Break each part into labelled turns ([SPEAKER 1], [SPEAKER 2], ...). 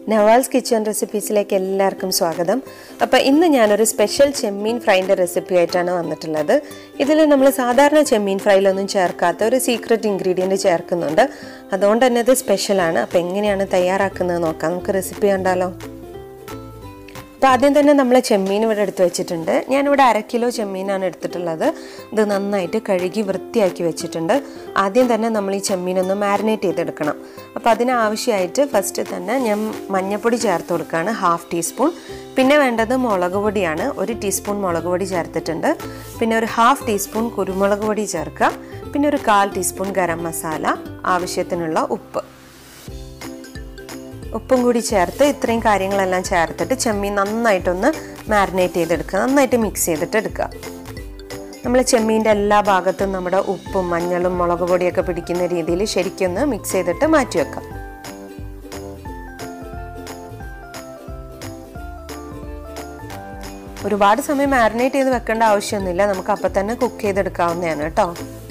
[SPEAKER 1] Nawal's kitchen റെസിപ്പീസിലേക്ക് എല്ലാവർക്കും സ്വാഗതം അപ്പോൾ ഇന്ന് ഞാനൊരു സ്പെഷ്യൽ ചെമ്മീൻ ഫ്രൈൻ്റെ റെസിപ്പി ആയിട്ടാണ് വന്നിട്ടുള്ളത് ഇതിൽ നമ്മൾ സാധാരണ ചെമ്മീൻ ഫ്രൈയിലൊന്നും ചേർക്കാത്ത ഒരു സീക്രട്ട് ഇൻഗ്രീഡിയൻറ്റ് ചേർക്കുന്നുണ്ട് അതുകൊണ്ട് തന്നെ ഇത് സ്പെഷ്യലാണ് അപ്പോൾ എങ്ങനെയാണ് തയ്യാറാക്കുന്നത് നോക്കാം നമുക്ക് റെസിപ്പി കണ്ടാലോ അപ്പോൾ ആദ്യം തന്നെ നമ്മൾ ചെമ്മീൻ ഇവിടെ എടുത്ത് വെച്ചിട്ടുണ്ട് ഞാനിവിടെ അര കിലോ ചെമ്മീനാണ് എടുത്തിട്ടുള്ളത് ഇത് നന്നായിട്ട് കഴുകി വൃത്തിയാക്കി വെച്ചിട്ടുണ്ട് ആദ്യം തന്നെ നമ്മൾ ഈ ചെമ്മീനൊന്ന് മാരിനേറ്റ് ചെയ്തെടുക്കണം അപ്പോൾ അതിനാവശ്യമായിട്ട് ഫസ്റ്റ് തന്നെ ഞാൻ മഞ്ഞൾപ്പൊടി ചേർത്ത് കൊടുക്കുകയാണ് ഹാഫ് ടീസ്പൂൺ പിന്നെ വേണ്ടത് മുളക് പൊടിയാണ് ഒരു ടീസ്പൂൺ മുളക് പൊടി ചേർത്തിട്ടുണ്ട് പിന്നെ ഒരു ഹാഫ് ടീസ്പൂൺ കുരുമുളക് പൊടി ചേർക്കുക പിന്നെ ഒരു കാൽ ടീസ്പൂൺ ഗരം മസാല ആവശ്യത്തിനുള്ള ഉപ്പ് ഉപ്പും കൂടി ചേർത്ത് ഇത്രയും കാര്യങ്ങളെല്ലാം ചേർത്തിട്ട് ചെമ്മീൻ നന്നായിട്ടൊന്ന് മാരിനേറ്റ് ചെയ്തെടുക്കുക നന്നായിട്ട് മിക്സ് ചെയ്തിട്ട് എടുക്കുക നമ്മൾ ചെമ്മീൻ്റെ എല്ലാ ഭാഗത്തും നമ്മുടെ ഉപ്പും മഞ്ഞളും മുളക് പൊടിയൊക്കെ പിടിക്കുന്ന രീതിയിൽ ശരിക്കൊന്ന് മിക്സ് ചെയ്തിട്ട് മാറ്റി വെക്കാം ഒരുപാട് സമയം മാരിനേറ്റ് ചെയ്ത് വെക്കേണ്ട ആവശ്യമൊന്നുമില്ല നമുക്ക് അപ്പം തന്നെ കുക്ക് ചെയ്തെടുക്കാവുന്നതാണ് കേട്ടോ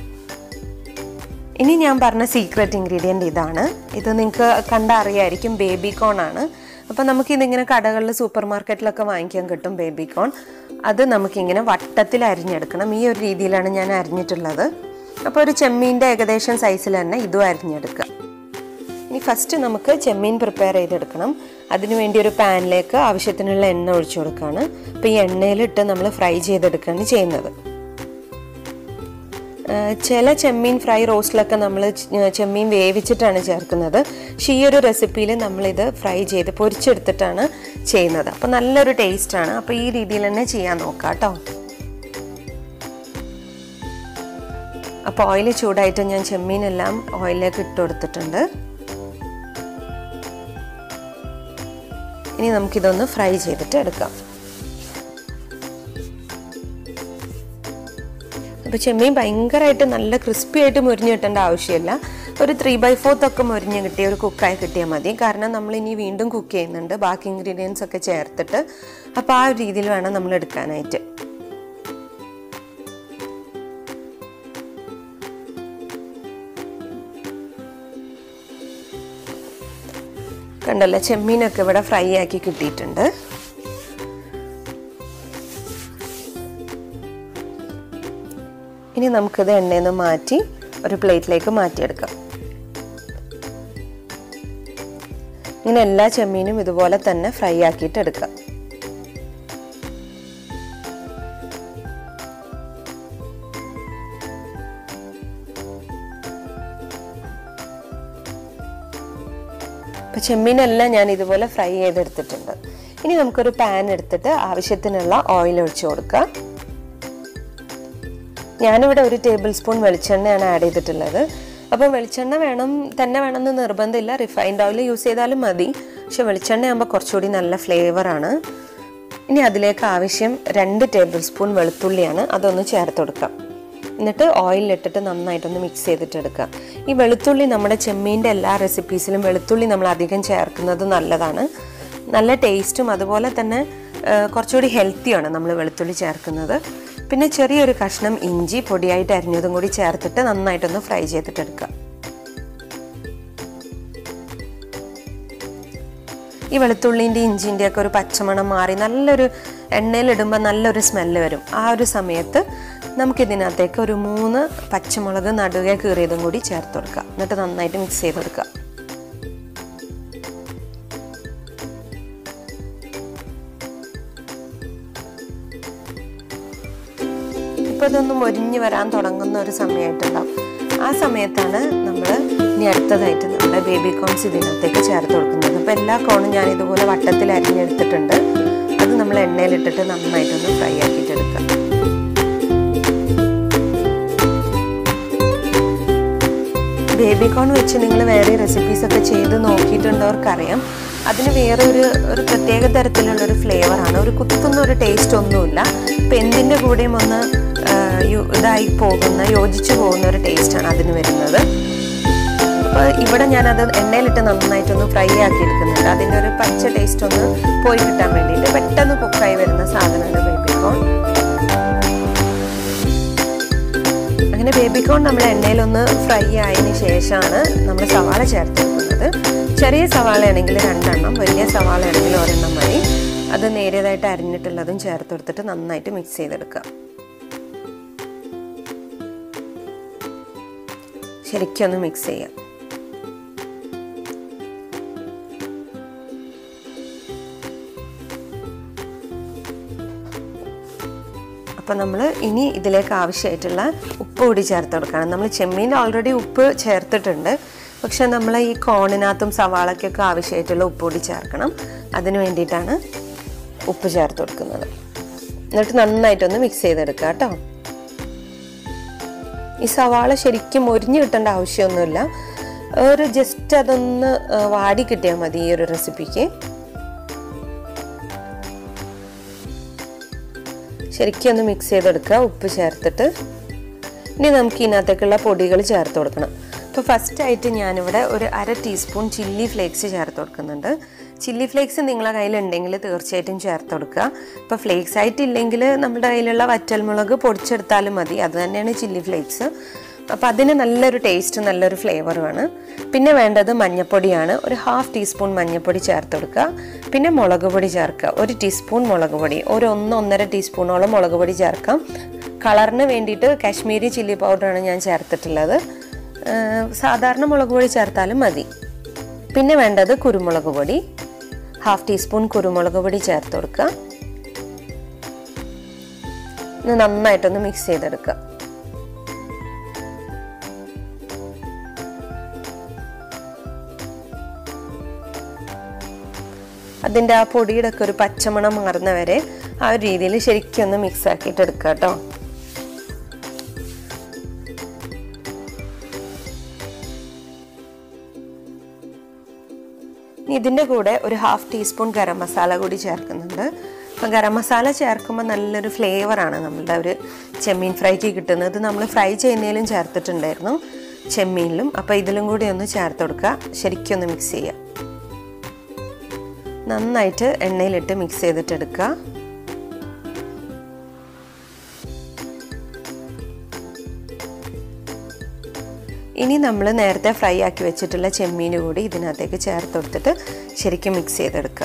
[SPEAKER 1] ഇനി ഞാൻ പറഞ്ഞ സീക്രട്ട് ഇൻഗ്രീഡിയൻ്റ് ഇതാണ് ഇത് നിങ്ങൾക്ക് കണ്ട അറിയായിരിക്കും ബേബി കോൺ ആണ് അപ്പോൾ നമുക്കിതിങ്ങനെ കടകളിൽ സൂപ്പർ മാർക്കറ്റിലൊക്കെ വാങ്ങിക്കാൻ കിട്ടും ബേബി കോൺ അത് നമുക്കിങ്ങനെ വട്ടത്തിൽ അരിഞ്ഞെടുക്കണം ഈ ഒരു രീതിയിലാണ് ഞാൻ അരിഞ്ഞിട്ടുള്ളത് അപ്പോൾ ഒരു ചെമ്മീൻ്റെ ഏകദേശം സൈസിൽ തന്നെ ഇതും അരിഞ്ഞെടുക്കുക ഇനി ഫസ്റ്റ് നമുക്ക് ചെമ്മീൻ പ്രിപ്പയർ ചെയ്തെടുക്കണം അതിനുവേണ്ടി ഒരു പാനിലേക്ക് ആവശ്യത്തിനുള്ള എണ്ണ ഒഴിച്ചു കൊടുക്കുകയാണ് അപ്പോൾ ഈ എണ്ണയിലിട്ട് നമ്മൾ ഫ്രൈ ചെയ്തെടുക്കുകയാണ് ചെയ്യുന്നത് ചില ചെമ്മീൻ ഫ്രൈ റോസ്റ്റിലൊക്കെ നമ്മൾ ചെമ്മീൻ വേവിച്ചിട്ടാണ് ചേർക്കുന്നത് പക്ഷേ ഈ ഒരു റെസിപ്പിയിൽ നമ്മളിത് ഫ്രൈ ചെയ്ത് പൊരിച്ചെടുത്തിട്ടാണ് ചെയ്യുന്നത് അപ്പോൾ നല്ലൊരു ടേസ്റ്റാണ് അപ്പോൾ ഈ രീതിയിൽ തന്നെ ചെയ്യാൻ നോക്കാം കേട്ടോ അപ്പോൾ ഓയിൽ ചൂടായിട്ട് ഞാൻ ചെമ്മീനെല്ലാം ഓയിലേക്ക് ഇട്ട് കൊടുത്തിട്ടുണ്ട് ഇനി നമുക്കിതൊന്ന് ഫ്രൈ ചെയ്തിട്ട് എടുക്കാം അപ്പോൾ ചെമ്മീൻ ഭയങ്കരമായിട്ട് നല്ല ക്രിസ്പി ആയിട്ട് മുരിഞ്ഞ് കിട്ടേണ്ട ആവശ്യമില്ല ഒരു ത്രീ ബൈ ഫോർത്ത് ഒക്കെ മുരിഞ്ഞ് കിട്ടിയ ഒരു കുക്കായി കിട്ടിയാൽ മതി കാരണം നമ്മൾ ഇനി വീണ്ടും കുക്ക് ചെയ്യുന്നുണ്ട് ബാക്കി ഇൻഗ്രീഡിയൻസ് ഒക്കെ ചേർത്തിട്ട് അപ്പോൾ ആ ഒരു രീതിയിൽ വേണം നമ്മൾ എടുക്കാനായിട്ട് കണ്ടല്ലോ ചെമ്മീനൊക്കെ ഇവിടെ ഫ്രൈ ആക്കി കിട്ടിയിട്ടുണ്ട് ഇനി നമുക്കിത് എണ്ണയിൽ നിന്ന് മാറ്റി ഒരു പ്ലേറ്റിലേക്ക് മാറ്റിയെടുക്കാം ഇങ്ങനെ എല്ലാ ചെമ്മീനും ഇതുപോലെ തന്നെ ഫ്രൈ ആക്കിയിട്ട് എടുക്കാം അപ്പോൾ ചെമ്മീനെല്ലാം ഞാൻ ഇതുപോലെ ഫ്രൈ ചെയ്തെടുത്തിട്ടുണ്ട് ഇനി നമുക്കൊരു പാൻ എടുത്തിട്ട് ആവശ്യത്തിനുള്ള ഓയിൽ ഒഴിച്ചു കൊടുക്കാം ഞാനിവിടെ ഒരു ടേബിൾ സ്പൂൺ വെളിച്ചെണ്ണയാണ് ആഡ് ചെയ്തിട്ടുള്ളത് അപ്പോൾ വെളിച്ചെണ്ണ വേണം തന്നെ വേണമെന്ന് നിർബന്ധമില്ല റിഫൈൻഡ് ഓയിൽ യൂസ് ചെയ്താലും മതി പക്ഷെ വെളിച്ചെണ്ണ ആകുമ്പോൾ കുറച്ചുകൂടി നല്ല ഫ്ലേവറാണ് ഇനി അതിലേക്ക് ആവശ്യം രണ്ട് ടേബിൾ സ്പൂൺ വെളുത്തുള്ളിയാണ് അതൊന്ന് ചേർത്ത് കൊടുക്കാം എന്നിട്ട് ഓയിലിട്ടിട്ട് നന്നായിട്ടൊന്ന് മിക്സ് ചെയ്തിട്ട് എടുക്കുക ഈ വെളുത്തുള്ളി നമ്മുടെ ചെമ്മീൻ്റെ എല്ലാ റെസിപ്പീസിലും വെളുത്തുള്ളി നമ്മൾ അധികം ചേർക്കുന്നത് നല്ലതാണ് നല്ല ടേസ്റ്റും അതുപോലെ തന്നെ കുറച്ചുകൂടി ഹെൽത്തിയാണ് നമ്മൾ വെളുത്തുള്ളി ചേർക്കുന്നത് പിന്നെ ചെറിയൊരു കഷ്ണം ഇഞ്ചി പൊടിയായിട്ട് അരിഞ്ഞതും കൂടി ചേർത്തിട്ട് നന്നായിട്ടൊന്ന് ഫ്രൈ ചെയ്തിട്ട് എടുക്കുക ഈ വെളുത്തുള്ളിൻ്റെ ഇഞ്ചിൻ്റെ ഒക്കെ ഒരു പച്ചമണം മാറി നല്ലൊരു എണ്ണയിലിടുമ്പോൾ നല്ലൊരു സ്മെല്ല് വരും ആ ഒരു സമയത്ത് നമുക്കിതിനകത്തേക്ക് ഒരു മൂന്ന് പച്ചമുളക് നടുകെ കീറിയതും കൂടി ചേർത്ത് കൊടുക്കുക എന്നിട്ട് നന്നായിട്ട് മിക്സ് ചെയ്ത് കൊടുക്കുക ഇപ്പോൾ ഇതൊന്ന് മൊരിഞ്ഞ് വരാൻ തുടങ്ങുന്ന ഒരു സമയമായിട്ടുണ്ടാവും ആ സമയത്താണ് നമ്മൾ ഇനി അടുത്തതായിട്ട് നമ്മുടെ ബേബി കോൺസ് ഇതിനകത്തേക്ക് ചേർത്ത് കൊടുക്കുന്നത് അപ്പോൾ എല്ലാ കോണും ഞാൻ ഇതുപോലെ വട്ടത്തിൽ അരിഞ്ഞെടുത്തിട്ടുണ്ട് അത് നമ്മൾ എണ്ണയിലിട്ടിട്ട് നന്നായിട്ടൊന്ന് ഫ്രൈ ആക്കിയിട്ട് എടുക്കാം ബേബി കോൺ വെച്ച് നിങ്ങൾ വേറെ റെസിപ്പീസ് ഒക്കെ ചെയ്ത് നോക്കിയിട്ടുണ്ടവർക്കറിയാം അതിന് വേറെ ഒരു ഒരു പ്രത്യേക തരത്തിലുള്ള ഒരു ഫ്ലേവറാണ് ഒരു കുത്തുന്ന ഒരു ടേസ്റ്റ് ഒന്നുമില്ല ഇപ്പം എന്തിൻ്റെ കൂടെയും ഒന്ന് ഇതായി പോകുന്ന യോജിച്ചു പോകുന്ന ഒരു ടേസ്റ്റാണ് അതിന് വരുന്നത് അപ്പോൾ ഇവിടെ ഞാനത് എണ്ണയിലിട്ട് നന്നായിട്ടൊന്ന് ഫ്രൈ ആക്കി എടുക്കുന്നുണ്ട് അതിൻ്റെ ഒരു പച്ച ടേസ്റ്റ് ഒന്ന് പോയി കിട്ടാൻ വേണ്ടിയിട്ട് പെട്ടെന്ന് കുക്കായി വരുന്ന സാധനമാണ് ബേബി കോൺ അങ്ങനെ ബേബി കോൺ നമ്മൾ എണ്ണയിലൊന്ന് ഫ്രൈ ആയതിന് ശേഷമാണ് നമ്മൾ സവാള ചേർത്ത് കൊടുക്കുന്നത് ചെറിയ സവാളയാണെങ്കിൽ രണ്ടെണ്ണം വലിയ സവാളയാണെങ്കിൽ ഒരെണ്ണം മതി അത് നേരിയതായിട്ട് അരിഞ്ഞിട്ടുള്ളതും ചേർത്ത് കൊടുത്തിട്ട് നന്നായിട്ട് മിക്സ് ചെയ്തെടുക്കുക ശരിക്കും ഒന്ന് മിക്സ് ചെയ്യാം അപ്പോൾ നമ്മൾ ഇനി ഇതിലേക്ക് ആവശ്യമായിട്ടുള്ള ഉപ്പ് കൂടി ചേർത്ത് കൊടുക്കണം നമ്മൾ ചെമ്മീൻ ഓൾറെഡി ഉപ്പ് ചേർത്തിട്ടുണ്ട് പക്ഷെ നമ്മൾ ഈ കോണിനകത്തും സവാളയ്ക്കൊക്കെ ആവശ്യമായിട്ടുള്ള ഉപ്പ് കൂടി ചേർക്കണം അതിന് വേണ്ടിയിട്ടാണ് ഉപ്പ് ചേർത്ത് കൊടുക്കുന്നത് എന്നിട്ട് നന്നായിട്ടൊന്ന് മിക്സ് ചെയ്തെടുക്കുക കേട്ടോ ഈ സവാള ശരിക്കും മൊരിഞ്ഞ് കിട്ടേണ്ട ആവശ്യമൊന്നുമില്ല ഒരു ജസ്റ്റ് അതൊന്ന് വാടി കിട്ടിയാൽ മതി ഈ ഒരു റെസിപ്പിക്ക് ശരിക്കും ഒന്ന് മിക്സ് ചെയ്തെടുക്കുക ഉപ്പ് ചേർത്തിട്ട് ഇനി നമുക്ക് ഇതിനകത്തേക്കുള്ള പൊടികൾ ചേർത്ത് കൊടുക്കണം അപ്പോൾ ഫസ്റ്റ് ആയിട്ട് ഞാനിവിടെ ഒരു അര ടീസ്പൂൺ ചില്ലി ഫ്ലേക്സ് ചേർത്ത് കൊടുക്കുന്നുണ്ട് ചില്ലി ഫ്ലേക്സ് നിങ്ങളുടെ കയ്യിലുണ്ടെങ്കിൽ തീർച്ചയായിട്ടും ചേർത്ത് കൊടുക്കുക ഇപ്പോൾ ഫ്ലേക്സ് ആയിട്ടില്ലെങ്കിൽ നമ്മുടെ കയ്യിലുള്ള വറ്റൽമുളക് പൊടിച്ചെടുത്താലും മതി അത് തന്നെയാണ് ചില്ലി ഫ്ലേക്സ് അപ്പോൾ അതിന് നല്ലൊരു ടേസ്റ്റ് നല്ലൊരു ഫ്ലേവറുമാണ് പിന്നെ വേണ്ടത് മഞ്ഞൾപ്പൊടിയാണ് ഒരു ഹാഫ് ടീസ്പൂൺ മഞ്ഞൾപ്പൊടി ചേർത്ത് കൊടുക്കുക പിന്നെ മുളക് പൊടി ചേർക്കുക ഒരു ടീസ്പൂൺ മുളക് പൊടി ഒരു ഒന്ന് ഒന്നര ടീസ്പൂണോളം മുളക് പൊടി ചേർക്കാം കളറിന് വേണ്ടിയിട്ട് കാശ്മീരി ചില്ലി പൗഡറാണ് ഞാൻ ചേർത്തിട്ടുള്ളത് സാധാരണ മുളക് പൊടി ചേർത്താലും മതി പിന്നെ വേണ്ടത് കുരുമുളക് പൊടി ഹാഫ് ടീസ്പൂൺ കുരുമുളക് പൊടി ചേർത്ത് കൊടുക്കുക നന്നായിട്ടൊന്ന് മിക്സ് ചെയ്തെടുക്കുക അതിൻ്റെ ആ പൊടിയുടെ ഒക്കെ ഒരു പച്ചമണം മാറുന്ന വരെ ആ ഒരു രീതിയിൽ ശരിക്കും ഒന്ന് മിക്സ് ആക്കിയിട്ട് എടുക്കുക കേട്ടോ ഇതിൻ്റെ കൂടെ ഒരു ഹാഫ് ടീസ്പൂൺ ഗരം മസാല കൂടി ചേർക്കുന്നുണ്ട് അപ്പം ഗരം മസാല ചേർക്കുമ്പോൾ നല്ലൊരു ഫ്ലേവറാണ് നമ്മളുടെ ഒരു ചെമ്മീൻ ഫ്രൈക്ക് കിട്ടുന്നത് നമ്മൾ ഫ്രൈ ചെയ്യുന്നതിലും ചേർത്തിട്ടുണ്ടായിരുന്നു ചെമ്മീനിലും അപ്പോൾ ഇതിലും കൂടി ഒന്ന് ചേർത്ത് കൊടുക്കുക ശരിക്കും ഒന്ന് മിക്സ് ചെയ്യുക നന്നായിട്ട് എണ്ണയിലിട്ട് മിക്സ് ചെയ്തിട്ട് എടുക്കുക ഇനി നമ്മൾ നേരത്തെ ഫ്രൈ ആക്കി വെച്ചിട്ടുള്ള ചെമ്മീൻ കൂടി ഇതിനകത്തേക്ക് ചേർത്ത് കൊടുത്തിട്ട് ശരിക്കും മിക്സ് ചെയ്തെടുക്കുക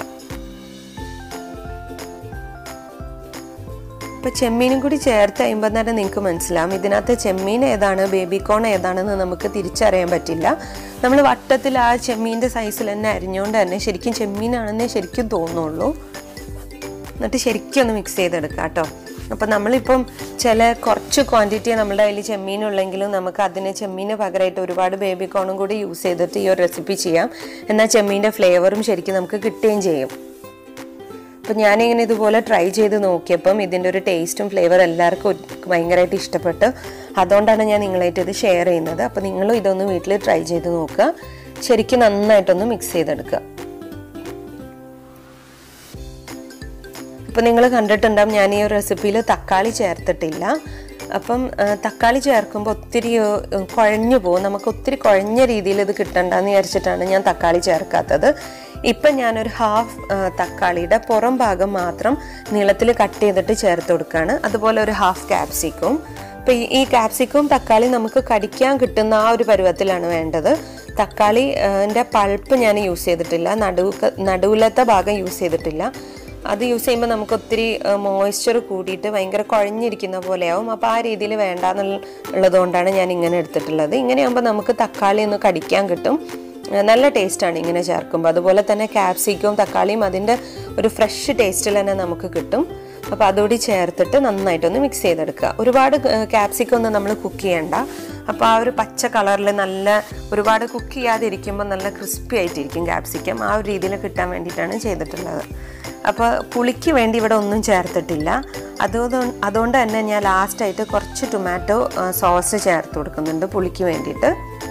[SPEAKER 1] ഇപ്പോൾ ചെമ്മീനും കൂടി ചേർത്ത് കഴിയുമ്പോൾ തന്നെ നിങ്ങൾക്ക് മനസ്സിലാവും ഇതിനകത്ത് ചെമ്മീൻ ഏതാണ് ബേബി കോൺ ഏതാണെന്ന് നമുക്ക് തിരിച്ചറിയാൻ പറ്റില്ല നമ്മൾ വട്ടത്തിൽ ആ ചെമ്മീൻ്റെ സൈസിൽ തന്നെ അരിഞ്ഞുകൊണ്ട് തന്നെ ശരിക്കും ചെമ്മീനാണെന്നേ ശരിക്കും തോന്നുള്ളൂ എന്നിട്ട് ശരിക്കും ഒന്ന് മിക്സ് ചെയ്തെടുക്കുക കേട്ടോ അപ്പം നമ്മളിപ്പം ചില കുറച്ച് ക്വാണ്ടിറ്റി നമ്മുടെ കയ്യിൽ ചെമ്മീനുള്ളെങ്കിലും നമുക്ക് അതിന് ചെമ്മീന് പകരമായിട്ട് ഒരുപാട് ബേബി കോണും കൂടി യൂസ് ചെയ്തിട്ട് ഈ ഒരു റെസിപ്പി ചെയ്യാം എന്നാൽ ചെമ്മീൻ്റെ ഫ്ലേവറും ശരിക്കും നമുക്ക് കിട്ടുകയും ചെയ്യും അപ്പം ഞാനിങ്ങനെ ഇതുപോലെ ട്രൈ ചെയ്ത് നോക്കിയപ്പം ഇതിൻ്റെ ഒരു ടേസ്റ്റും ഫ്ലേവർ എല്ലാവർക്കും ഭയങ്കരമായിട്ട് ഇഷ്ടപ്പെട്ട് അതുകൊണ്ടാണ് ഞാൻ നിങ്ങളായിട്ട് ഇത് ഷെയർ ചെയ്യുന്നത് അപ്പോൾ നിങ്ങളും ഇതൊന്ന് വീട്ടിൽ ട്രൈ ചെയ്ത് നോക്കുക ശരിക്കും നന്നായിട്ടൊന്ന് മിക്സ് ചെയ്തെടുക്കുക ഇപ്പം നിങ്ങൾ കണ്ടിട്ടുണ്ടാവും ഞാൻ ഈ ഒരു റെസിപ്പിയിൽ തക്കാളി ചേർത്തിട്ടില്ല അപ്പം തക്കാളി ചേർക്കുമ്പോൾ ഒത്തിരി കുഴഞ്ഞു പോകും നമുക്ക് ഒത്തിരി കുഴഞ്ഞ രീതിയിൽ ഇത് കിട്ടണ്ടെന്ന് വിചാരിച്ചിട്ടാണ് ഞാൻ തക്കാളി ചേർക്കാത്തത് ഇപ്പം ഞാനൊരു ഹാഫ് തക്കാളിയുടെ പുറം ഭാഗം മാത്രം നീളത്തിൽ കട്ട് ചെയ്തിട്ട് ചേർത്ത് കൊടുക്കുകയാണ് അതുപോലെ ഒരു ഹാഫ് ക്യാപ്സിക്കും ഇപ്പം ഈ ക്യാപ്സിക്കും തക്കാളി നമുക്ക് കടിക്കാൻ കിട്ടുന്ന ആ ഒരു പരുവത്തിലാണ് വേണ്ടത് തക്കാളി എൻ്റെ പൾപ്പ് ഞാൻ യൂസ് ചെയ്തിട്ടില്ല നടുവ് നടുവിലത്തെ ഭാഗം യൂസ് ചെയ്തിട്ടില്ല അത് യൂസ് ചെയ്യുമ്പോൾ നമുക്ക് ഒത്തിരി മോയ്സ്ചർ കൂടിയിട്ട് ഭയങ്കര കുഴഞ്ഞിരിക്കുന്ന പോലെയാവും അപ്പോൾ ആ രീതിയിൽ വേണ്ട എന്നുള്ളത് കൊണ്ടാണ് ഞാൻ ഇങ്ങനെ എടുത്തിട്ടുള്ളത് ഇങ്ങനെയാകുമ്പോൾ നമുക്ക് തക്കാളി ഒന്ന് കടിക്കാൻ കിട്ടും നല്ല ടേസ്റ്റാണ് ഇങ്ങനെ ചേർക്കുമ്പോൾ അതുപോലെ തന്നെ ക്യാപ്സിക്കവും തക്കാളിയും അതിൻ്റെ ഒരു ഫ്രഷ് ടേസ്റ്റിൽ തന്നെ നമുക്ക് കിട്ടും അപ്പോൾ അതുകൂടി ചേർത്തിട്ട് നന്നായിട്ടൊന്ന് മിക്സ് ചെയ്തെടുക്കുക ഒരുപാട് ക്യാപ്സിക്കം ഒന്നും നമ്മൾ കുക്ക് ചെയ്യണ്ട അപ്പോൾ ആ ഒരു പച്ച കളറിൽ നല്ല ഒരുപാട് കുക്ക് ചെയ്യാതിരിക്കുമ്പോൾ നല്ല ക്രിസ്പി ആയിട്ടിരിക്കും ക്യാപ്സിക്കം ആ ഒരു രീതിയിൽ കിട്ടാൻ വേണ്ടിയിട്ടാണ് ചെയ്തിട്ടുള്ളത് അപ്പോൾ പുളിക്ക് വേണ്ടി ഇവിടെ ഒന്നും ചേർത്തിട്ടില്ല അതുകൊണ്ട് അതുകൊണ്ട് തന്നെ ഞാൻ ലാസ്റ്റായിട്ട് കുറച്ച് ടൊമാറ്റോ സോസ് ചേർത്ത് കൊടുക്കുന്നുണ്ട് പുളിക്ക് വേണ്ടിയിട്ട്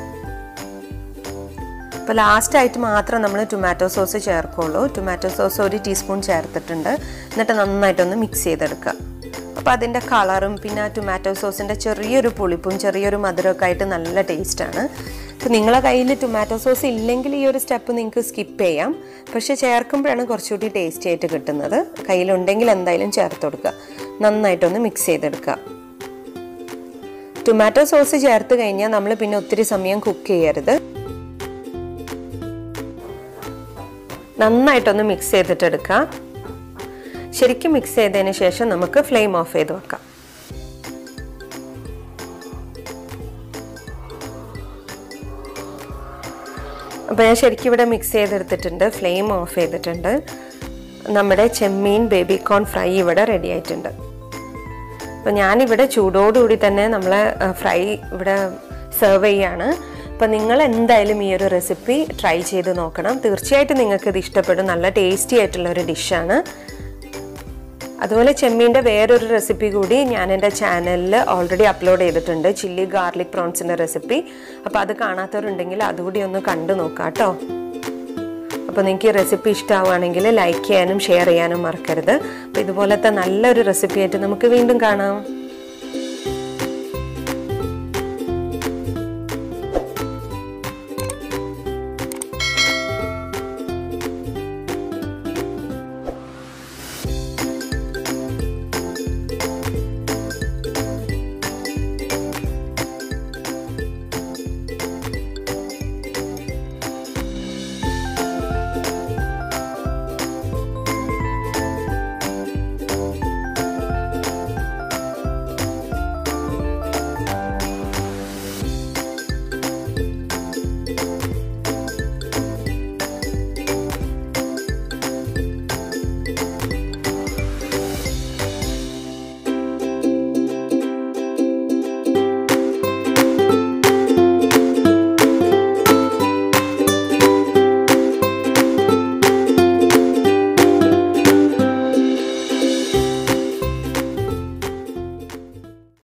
[SPEAKER 1] അപ്പോൾ ലാസ്റ്റായിട്ട് മാത്രം നമ്മൾ ടൊമാറ്റോ സോസ് ചേർക്കുള്ളൂ ടൊമാറ്റോ സോസ് ഒരു ടീസ്പൂൺ ചേർത്തിട്ടുണ്ട് എന്നിട്ട് നന്നായിട്ടൊന്ന് മിക്സ് ചെയ്തെടുക്കുക അപ്പോൾ അതിൻ്റെ കളറും പിന്നെ ആ ടൊമാറ്റോ സോസിൻ്റെ ചെറിയൊരു പുളിപ്പും ചെറിയൊരു മധുരമൊക്കെ ആയിട്ട് നല്ല ടേസ്റ്റാണ് അപ്പോൾ നിങ്ങളെ കയ്യിൽ ടൊമാറ്റോ സോസ് ഇല്ലെങ്കിൽ ഈ ഒരു സ്റ്റെപ്പ് നിങ്ങൾക്ക് സ്കിപ്പ് ചെയ്യാം പക്ഷേ ചേർക്കുമ്പോഴാണ് കുറച്ചുകൂടി ടേസ്റ്റി ആയിട്ട് കിട്ടുന്നത് കയ്യിലുണ്ടെങ്കിൽ എന്തായാലും ചേർത്ത് കൊടുക്കുക നന്നായിട്ടൊന്ന് മിക്സ് ചെയ്തെടുക്കുക ടൊമാറ്റോ സോസ് ചേർത്ത് കഴിഞ്ഞാൽ നമ്മൾ പിന്നെ ഒത്തിരി സമയം കുക്ക് ചെയ്യരുത് നന്നായിട്ടൊന്ന് മിക്സ് ചെയ്തിട്ടെടുക്കുക ശരിക്കും മിക്സ് ചെയ്തതിന് ശേഷം നമുക്ക് ഫ്ലെയിം ഓഫ് ചെയ്ത് വെക്കാം അപ്പോൾ ഞാൻ ശരിക്കും ഇവിടെ മിക്സ് ചെയ്തെടുത്തിട്ടുണ്ട് ഫ്ലെയിം ഓഫ് ചെയ്തിട്ടുണ്ട് നമ്മുടെ ചെമ്മീൻ ബേബി കോൺ ഫ്രൈ ഇവിടെ റെഡി ആയിട്ടുണ്ട് അപ്പോൾ ഞാനിവിടെ ചൂടോടുകൂടി തന്നെ നമ്മൾ ഫ്രൈ ഇവിടെ സെർവ് ചെയ്യാണ് അപ്പോൾ നിങ്ങൾ എന്തായാലും ഈ ഒരു റെസിപ്പി ട്രൈ ചെയ്ത് നോക്കണം തീർച്ചയായിട്ടും നിങ്ങൾക്ക് ഇത് ഇഷ്ടപ്പെടും നല്ല ടേസ്റ്റി ആയിട്ടുള്ള ഒരു ഡിഷാണ് അതുപോലെ ചെമ്മീൻ്റെ വേറൊരു റെസിപ്പി കൂടി ഞാൻ എൻ്റെ ചാനലിൽ ഓൾറെഡി അപ്ലോഡ് ചെയ്തിട്ടുണ്ട് ചില്ലി ഗാർലിക് പ്രോൺസിൻ്റെ റെസിപ്പി അപ്പോൾ അത് കാണാത്തവരുണ്ടെങ്കിൽ അതുകൂടി ഒന്ന് കണ്ടു നോക്കാം കേട്ടോ അപ്പോൾ നിങ്ങൾക്ക് ഈ റെസിപ്പി ഇഷ്ടമാവുകയാണെങ്കിൽ ലൈക്ക് ചെയ്യാനും ഷെയർ ചെയ്യാനും മറക്കരുത് അപ്പോൾ ഇതുപോലത്തെ നല്ലൊരു റെസിപ്പി ആയിട്ട് നമുക്ക് വീണ്ടും കാണാം